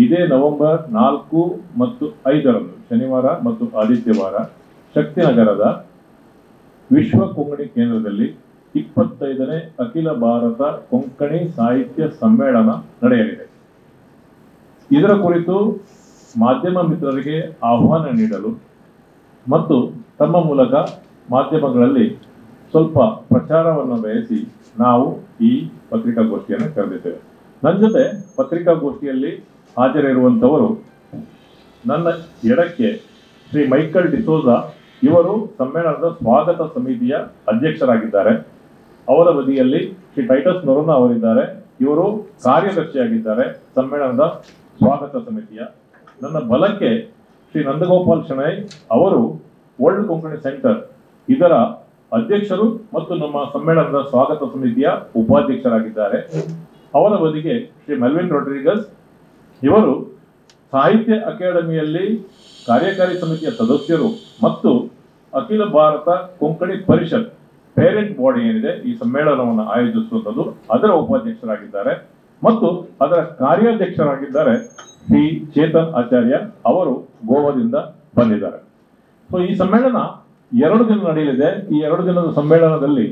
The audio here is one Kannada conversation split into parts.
ಇದೇ ನವೆಂಬರ್ ನಾಲ್ಕು ಮತ್ತು ಐದರಂದು ಶನಿವಾರ ಮತ್ತು ಆದಿತ್ಯವಾರ ಶಕ್ತಿನಗರದ ವಿಶ್ವ ಕೊಂಕಣಿ ಕೇಂದ್ರದಲ್ಲಿ ಇಪ್ಪತ್ತೈದನೇ ಅಖಿಲ ಭಾರತ ಕೊಂಕಣಿ ಸಾಹಿತ್ಯ ಸಮ್ಮೇಳನ ನಡೆಯಲಿದೆ ಇದರ ಕುರಿತು ಮಾಧ್ಯಮ ಮಿತ್ರರಿಗೆ ಆಹ್ವಾನ ನೀಡಲು ಮತ್ತು ತಮ್ಮ ಮೂಲಕ ಮಾಧ್ಯಮಗಳಲ್ಲಿ ಸ್ವಲ್ಪ ಪ್ರಚಾರವನ್ನು ಬಯಸಿ ನಾವು ಈ ಪತ್ರಿಕಾಗೋಷ್ಠಿಯನ್ನು ಕರೆದಿದ್ದೇವೆ ನನ್ನ ಜೊತೆ ಪತ್ರಿಕಾಗೋಷ್ಠಿಯಲ್ಲಿ ಹಾಜರಿರುವಂಥವರು ನನ್ನ ಎಡಕ್ಕೆ ಶ್ರೀ ಮೈಕಲ್ ಡಿಸೋಜಾ ಇವರು ಸಮ್ಮೇಳನದ ಸ್ವಾಗತ ಸಮಿತಿಯ ಅಧ್ಯಕ್ಷರಾಗಿದ್ದಾರೆ ಅವರ ಬದಿಯಲ್ಲಿ ಶ್ರೀ ಟೈಟಸ್ ನೊರೋನಾ ಅವರಿದ್ದಾರೆ ಇವರು ಕಾರ್ಯದರ್ಶಿಯಾಗಿದ್ದಾರೆ ಸಮ್ಮೇಳನದ ಸ್ವಾಗತ ಸಮಿತಿಯ ನನ್ನ ಬಲಕ್ಕೆ ಶ್ರೀ ನಂದಗೋಪಾಲ್ ಶೆಣೈ ಅವರು ವರ್ಲ್ಡ್ ಕೊಂಕಣಿ ಸೆಂಟರ್ ಇದರ ಅಧ್ಯಕ್ಷರು ಮತ್ತು ನಮ್ಮ ಸಮ್ಮೇಳನದ ಸ್ವಾಗತ ಸಮಿತಿಯ ಉಪಾಧ್ಯಕ್ಷರಾಗಿದ್ದಾರೆ ಅವರ ಬದಿಗೆ ಶ್ರೀ ಮೆಲ್ವಿನ್ ರೊಡ್ರಿಗಸ್ ಇವರು ಸಾಹಿತ್ಯ ಅಕಾಡೆಮಿಯಲ್ಲಿ ಕಾರ್ಯಕಾರಿ ಸಮಿತಿಯ ಸದಸ್ಯರು ಮತ್ತು ಅಖಿಲ ಭಾರತ ಕೊಂಕಣಿ ಪರಿಷತ್ ಪೇರೆಂಟ್ ಬಾಡಿ ಏನಿದೆ ಈ ಸಮ್ಮೇಳನವನ್ನು ಆಯೋಜಿಸುವಂಥದ್ದು ಅದರ ಉಪಾಧ್ಯಕ್ಷರಾಗಿದ್ದಾರೆ ಮತ್ತು ಅದರ ಕಾರ್ಯಾಧ್ಯಕ್ಷರಾಗಿದ್ದಾರೆ ಶ್ರೀ ಚೇತನ್ ಆಚಾರ್ಯ ಅವರು ಗೋವಾದಿಂದ ಬಂದಿದ್ದಾರೆ ಸೊ ಈ ಸಮ್ಮೇಳನ ಎರಡು ದಿನ ನಡೆಯಲಿದೆ ಈ ಎರಡು ದಿನದ ಸಮ್ಮೇಳನದಲ್ಲಿ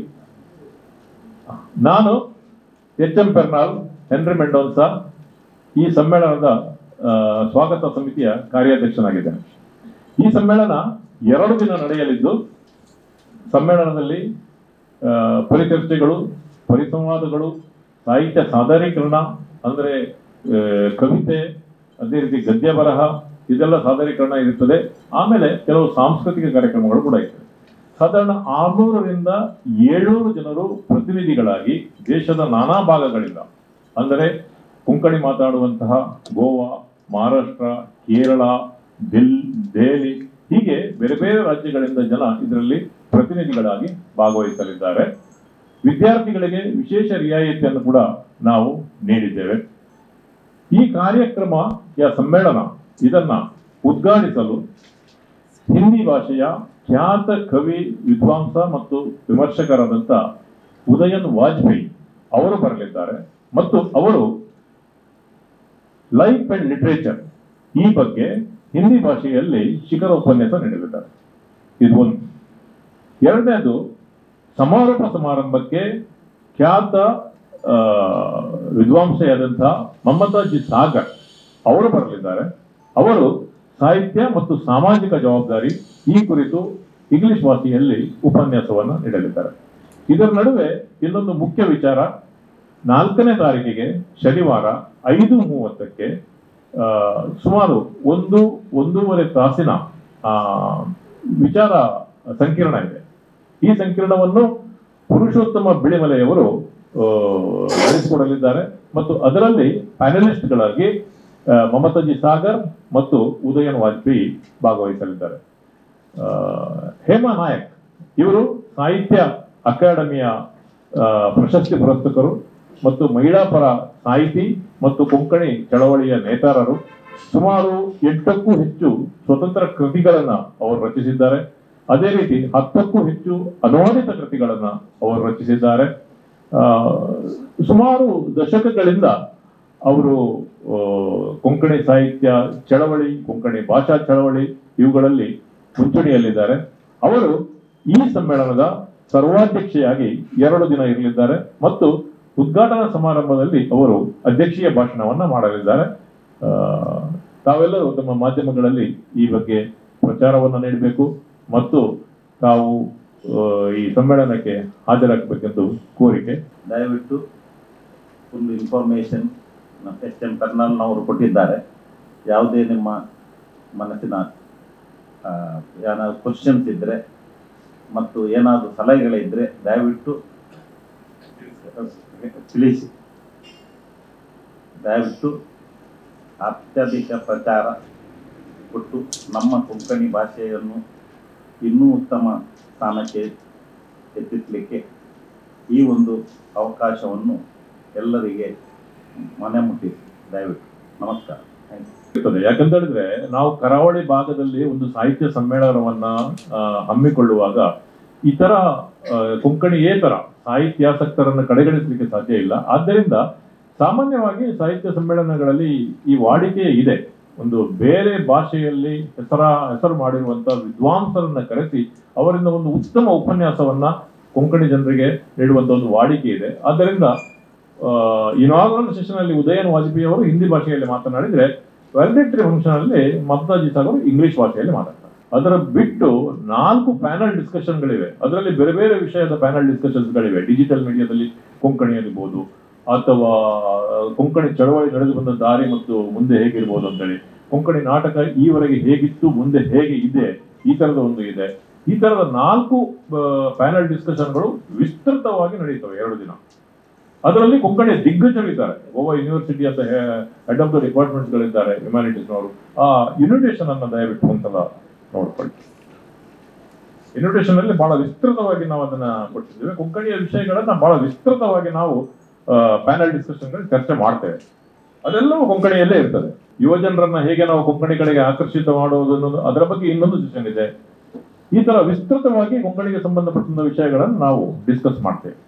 ನಾನು ಎಚ್ ಎಂ ಪೆರ್ನಾಲ್ ಹೆನ್ರಿ ಮೆಂಡೋನ್ಸಾ ಈ ಸಮ್ಮೇಳನದ ಆ, ಸ್ವಾಗತ ಸಮಿತಿಯ ಕಾರ್ಯಾಧ್ಯಕ್ಷನಾಗಿದ್ದೇನೆ ಈ ಸಮ್ಮೇಳನ ಎರಡು ದಿನ ನಡೆಯಲಿದ್ದು ಸಮ್ಮೇಳನದಲ್ಲಿ ಆ, ಪರಿಚರ್ಚೆಗಳು ಪರಿಸಂವಾದಗಳು ಸಾಹಿತ್ಯ ಸಾದರೀಕರಣ ಅಂದರೆ ಆ, ಕವಿತೆ ಅದೇ ರೀತಿ ಗದ್ಯ ಬರಹ ಇದೆಲ್ಲ ಸಾದರೀಕರಣ ಇರುತ್ತದೆ ಆಮೇಲೆ ಕೆಲವು ಸಾಂಸ್ಕೃತಿಕ ಕಾರ್ಯಕ್ರಮಗಳು ಕೂಡ ಇರ್ತದೆ ಸಾಧಾರಣ ಆರ್ನೂರರಿಂದ ಏಳ್ನೂರು ಜನರು ಪ್ರತಿನಿಧಿಗಳಾಗಿ ದೇಶದ ನಾನಾ ಭಾಗಗಳಿಂದ ಅಂದರೆ ಕೊಂಕಣಿ ಮಾತಾಡುವಂತಹ ಗೋವಾ ಮಹಾರಾಷ್ಟ್ರ ಕೇರಳ ದಿಲ್ ದೆಹಲಿ ಹೀಗೆ ಬೇರೆ ಬೇರೆ ರಾಜ್ಯಗಳಿಂದ ಜನ ಇದರಲ್ಲಿ ಪ್ರತಿನಿಧಿಗಳಾಗಿ ಭಾಗವಹಿಸಲಿದ್ದಾರೆ ವಿದ್ಯಾರ್ಥಿಗಳಿಗೆ ವಿಶೇಷ ರಿಯಾಯಿತಿಯನ್ನು ಕೂಡ ನಾವು ನೀಡಿದ್ದೇವೆ ಈ ಕಾರ್ಯಕ್ರಮ ಯ ಸಮ್ಮೇಳನ ಇದನ್ನ ಉದ್ಘಾಟಿಸಲು ಹಿಂದಿ ಭಾಷೆಯ ಖ್ಯಾತ ಕವಿ ವಿದ್ವಾಂಸ ಮತ್ತು ವಿಮರ್ಶಕರಾದಂಥ ಉದಯನ್ ವಾಜಪೇಯಿ ಅವರು ಬರಲಿದ್ದಾರೆ ಮತ್ತು ಅವರು ಲೈಫ್ ಅಂಡ್ ಲಿಟ್ರೇಚರ್ ಈ ಬಗ್ಗೆ ಹಿಂದಿ ಭಾಷೆಯಲ್ಲಿ ಶಿಖರ ಉಪನ್ಯಾಸ ನೀಡಲಿದ್ದಾರೆ ಇದು ಒಂದು ಎರಡನೇದು ಸಮಾರೋಪ ಸಮಾರಂಭಕ್ಕೆ ಖ್ಯಾತ ಆ, ವಿದ್ವಾಂಸೆಯಾದಂತಹ ಮಮತಾಜಿ ಸಾಗರ್ ಅವರು ಬರಲಿದ್ದಾರೆ ಅವರು ಸಾಹಿತ್ಯ ಮತ್ತು ಸಾಮಾಜಿಕ ಜವಾಬ್ದಾರಿ ಈ ಕುರಿತು ಇಂಗ್ಲಿಷ್ ಭಾಷೆಯಲ್ಲಿ ಉಪನ್ಯಾಸವನ್ನು ನೀಡಲಿದ್ದಾರೆ ಇದರ ನಡುವೆ ಇನ್ನೊಂದು ಮುಖ್ಯ ವಿಚಾರ ನಾಲ್ಕನೇ ತಾರೀಕಿಗೆ ಶನಿವಾರ ಐದು ಮೂವತ್ತಕ್ಕೆ ಆ, ಸುಮಾರು ಒಂದು ಒಂದೂವರೆ ತಾಸಿನ ಆ, ವಿಚಾರ ಸಂಕಿರಣ ಇದೆ ಈ ಸಂಕಿರಣವನ್ನು ಪುರುಷೋತ್ತಮ ಬಿಳಿಮಲೆಯವರು ಆ, ನಡೆಸಿಕೊಡಲಿದ್ದಾರೆ ಮತ್ತು ಅದರಲ್ಲಿ ಪ್ಯಾನಲಿಸ್ಟ್ಗಳಾಗಿ ಆ, ಮಮತಾಜಿ ಸಾಗರ್ ಮತ್ತು ಉದಯನ್ ವಾಜಪೇಯಿ ಭಾಗವಹಿಸಲಿದ್ದಾರೆ ಆ, ಹೇಮಾ ನಾಯಕ್ ಇವರು ಸಾಹಿತ್ಯ ಅಕಾಡೆಮಿಯ ಆ, ಪ್ರಶಸ್ತಿ ಪುರಸ್ಕೃತರು ಮತ್ತು ಮಹಿಳಾ ಪರ ಸಾಹಿತಿ ಮತ್ತು ಕೊಂಕಣಿ ಚಳವಳಿಯ ನೇತಾರರು ಸುಮಾರು ಎಂಟಕ್ಕೂ ಹೆಚ್ಚು ಸ್ವತಂತ್ರ ಕೃತಿಗಳನ್ನ ಅವರು ರಚಿಸಿದ್ದಾರೆ ಅದೇ ರೀತಿ ಹತ್ತಕ್ಕೂ ಹೆಚ್ಚು ಅನುವಾದಿತ ಕೃತಿಗಳನ್ನ ಅವರು ರಚಿಸಿದ್ದಾರೆ ಆ, ಸುಮಾರು ದಶಕಗಳಿಂದ ಅವರು ಆ, ಕೊಂಕಣಿ ಸಾಹಿತ್ಯ ಚಳವಳಿ ಕೊಂಕಣಿ ಭಾಷಾ ಚಳವಳಿ ಇವುಗಳಲ್ಲಿ ಮುಂಚೂಣಿಯಲ್ಲಿದ್ದಾರೆ ಅವರು ಈ ಸಮ್ಮೇಳನದ ಸರ್ವಾಧ್ಯಕ್ಷೆಯಾಗಿ ಎರಡು ದಿನ ಇರಲಿದ್ದಾರೆ ಮತ್ತು ಉದ್ಘಾಟನಾ ಸಮಾರಂಭದಲ್ಲಿ ಅವರು ಅಧ್ಯಕ್ಷೀಯ ಭಾಷಣವನ್ನ ಮಾಡಲಿದ್ದಾರೆ ಆ, ತಾವೆಲ್ಲರೂ ತಮ್ಮ ಮಾಧ್ಯಮಗಳಲ್ಲಿ ಈ ಬಗ್ಗೆ ಪ್ರಚಾರವನ್ನು ನೀಡಬೇಕು ಮತ್ತು ತಾವು ಆ, ಈ ಸಮ್ಮೇಳನಕ್ಕೆ ಹಾಜರಾಗಬೇಕೆಂದು ಕೋರಿಕೆ ದಯವಿಟ್ಟು ಒಂದು ಇನ್ಫಾರ್ಮೇಷನ್ ಎಚ್ ಎಂ ಕರ್ನಲ್ನವರು ಕೊಟ್ಟಿದ್ದಾರೆ ಯಾವುದೇ ನಿಮ್ಮ ಮನಸ್ಸಿನ ಆ, ಏನಾದ್ರು ಕ್ವಶನ್ಸ್ ಇದ್ದರೆ ಮತ್ತು ಏನಾದರೂ ಸಲಹೆಗಳಿದ್ದರೆ ದಯವಿಟ್ಟು ತಿಳಿಸಿ ದಯವಿಟ್ಟು ಅತ್ಯಧಿಕ ಪ್ರಚಾರ ಕೊಟ್ಟು ನಮ್ಮ ಕೊಂಕಣಿ ಭಾಷೆಯನ್ನು ಇನ್ನೂ ಉತ್ತಮ ಸ್ಥಾನಕ್ಕೆ ಎತ್ತಿಸಲಿಕ್ಕೆ ಈ ಒಂದು ಅವಕಾಶವನ್ನು ಎಲ್ಲರಿಗೆ ಮನೆ ಮುಟ್ಟಿಸಿ ದಯವಿಟ್ಟು ನಮಸ್ಕಾರ ಥ್ಯಾಂಕ್ ಯು ಇರ್ತದೆ ಯಾಕಂತ ಹೇಳಿದ್ರೆ ನಾವು ಕರಾವಳಿ ಭಾಗದಲ್ಲಿ ಒಂದು ಸಾಹಿತ್ಯ ಸಮ್ಮೇಳನವನ್ನ ಆ, ಹಮ್ಮಿಕೊಳ್ಳುವಾಗ ಇತರ ಆ, ಕೊಂಕಣಿಯೇತರ ಸಾಹಿತ್ಯಾಸಕ್ತರನ್ನು ಕಡೆಗಣಿಸಲಿಕ್ಕೆ ಸಾಧ್ಯ ಇಲ್ಲ ಆದ್ದರಿಂದ ಸಾಮಾನ್ಯವಾಗಿ ಸಾಹಿತ್ಯ ಸಮ್ಮೇಳನಗಳಲ್ಲಿ ಈ ವಾಡಿಕೆ ಇದೆ ಒಂದು ಬೇರೆ ಭಾಷೆಯಲ್ಲಿ ಹೆಸರ ಹೆಸರು ಮಾಡಿರುವಂತಹ ವಿದ್ವಾಂಸರನ್ನ ಕರೆಸಿ ಅವರಿಂದ ಒಂದು ಉತ್ತಮ ಉಪನ್ಯಾಸವನ್ನ ಕೊಂಕಣಿ ಜನರಿಗೆ ನೀಡುವಂತ ಒಂದು ವಾಡಿಕೆ ಇದೆ ಆದ್ದರಿಂದ ಇನಾಗ್ರಲ್ ಸೆಷನ್ ಅಲ್ಲಿ ಉದಯನ್ ವಾಜಪೇಯಿ ಅವರು ಹಿಂದಿ ಭಾಷೆಯಲ್ಲಿ ಮಾತನಾಡಿದ್ರೆ ವ್ಯಾಲಿಡೇಟರಿ ಫಂಕ್ಷನ್ ಅಲ್ಲಿ ಮಮತಾಜಿ ಸಾಗರ್ ಇಂಗ್ಲಿಷ್ ಭಾಷೆಯಲ್ಲಿ ಮಾತಾಡ್ತಾರೆ ಅದರ ಬಿಟ್ಟು ನಾಲ್ಕು ಪ್ಯಾನಲ್ ಡಿಸ್ಕಷನ್ಗಳಿವೆ ಅದರಲ್ಲಿ ಬೇರೆ ಬೇರೆ ವಿಷಯದ ಪ್ಯಾನಲ್ ಡಿಸ್ಕಷನ್ಸ್ಗಳಿವೆ ಡಿಜಿಟಲ್ ಮೀಡಿಯಾದಲ್ಲಿ ಕೊಂಕಣಿ ಇರ್ಬೋದು ಅಥವಾ ಕೊಂಕಣಿ ಚಳವಳಿ ನಡೆದು ಬಂದ ದಾರಿ ಮತ್ತು ಮುಂದೆ ಹೇಗಿರ್ಬೋದು ಅಂತೇಳಿ ಕೊಂಕಣಿ ನಾಟಕ ಈವರೆಗೆ ಹೇಗಿತ್ತು ಮುಂದೆ ಹೇಗೆ ಇದೆ ಈ ತರದ ಒಂದು ಇದೆ ಈ ತರದ ನಾಲ್ಕು ಪ್ಯಾನಲ್ ಡಿಸ್ಕಷನ್ಗಳು ವಿಸ್ತೃತವಾಗಿ ನಡೆಯುತ್ತವೆ ಎರಡು ದಿನ ಅದರಲ್ಲಿ ಕೊಂಕಣಿಯ ದಿಗ್ಗಜರಿದ್ದಾರೆ ಗೋವಾ ಯೂನಿವರ್ಸಿಟಿ ಅಂತ ಹೆಡ್ ಆಫ್ ದ ಡಿಪಾರ್ಟ್ಮೆಂಟ್ಸ್ ಗಳಿದ್ದಾರೆ ಹ್ಯುಮ್ಯಾನಿಟೀಸ್ನವರು ಆ ಇನ್ವಿಟೇಷನ್ ಅನ್ನ ದಯವಿಟ್ಟು ಒಂದ್ಸಲ ನೋಡ್ಕೊಳ್ಳಿ ಇನ್ವಿಟೇಷನ್ ಅಲ್ಲಿ ಬಹಳ ವಿಸ್ತೃತವಾಗಿ ನಾವು ಅದನ್ನ ಕೊಟ್ಟಿದ್ದೇವೆ ಕೊಂಕಣಿಯ ವಿಷಯಗಳನ್ನ ಬಹಳ ವಿಸ್ತೃತವಾಗಿ ನಾವು ಪ್ಯಾನಲ್ ಡಿಸ್ಕಷನ್ ಚರ್ಚೆ ಮಾಡ್ತೇವೆ ಅದೆಲ್ಲವೂ ಕೊಂಕಣಿಯಲ್ಲೇ ಇರ್ತದೆ ಯುವ ಜನರನ್ನ ಹೇಗೆ ನಾವು ಕೊಂಕಣಿ ಕಡೆಗೆ ಆಕರ್ಷಿತ ಮಾಡುವುದು ಅನ್ನೋದು ಅದರ ಬಗ್ಗೆ ಇನ್ನೊಂದು ಸೆಷನ್ ಇದೆ ಈ ತರ ವಿಸ್ತೃತವಾಗಿ ಕೊಂಕಣಿಗೆ ಸಂಬಂಧಪಟ್ಟಂತ ವಿಷಯಗಳನ್ನು ನಾವು ಡಿಸ್ಕಸ್ ಮಾಡ್ತೇವೆ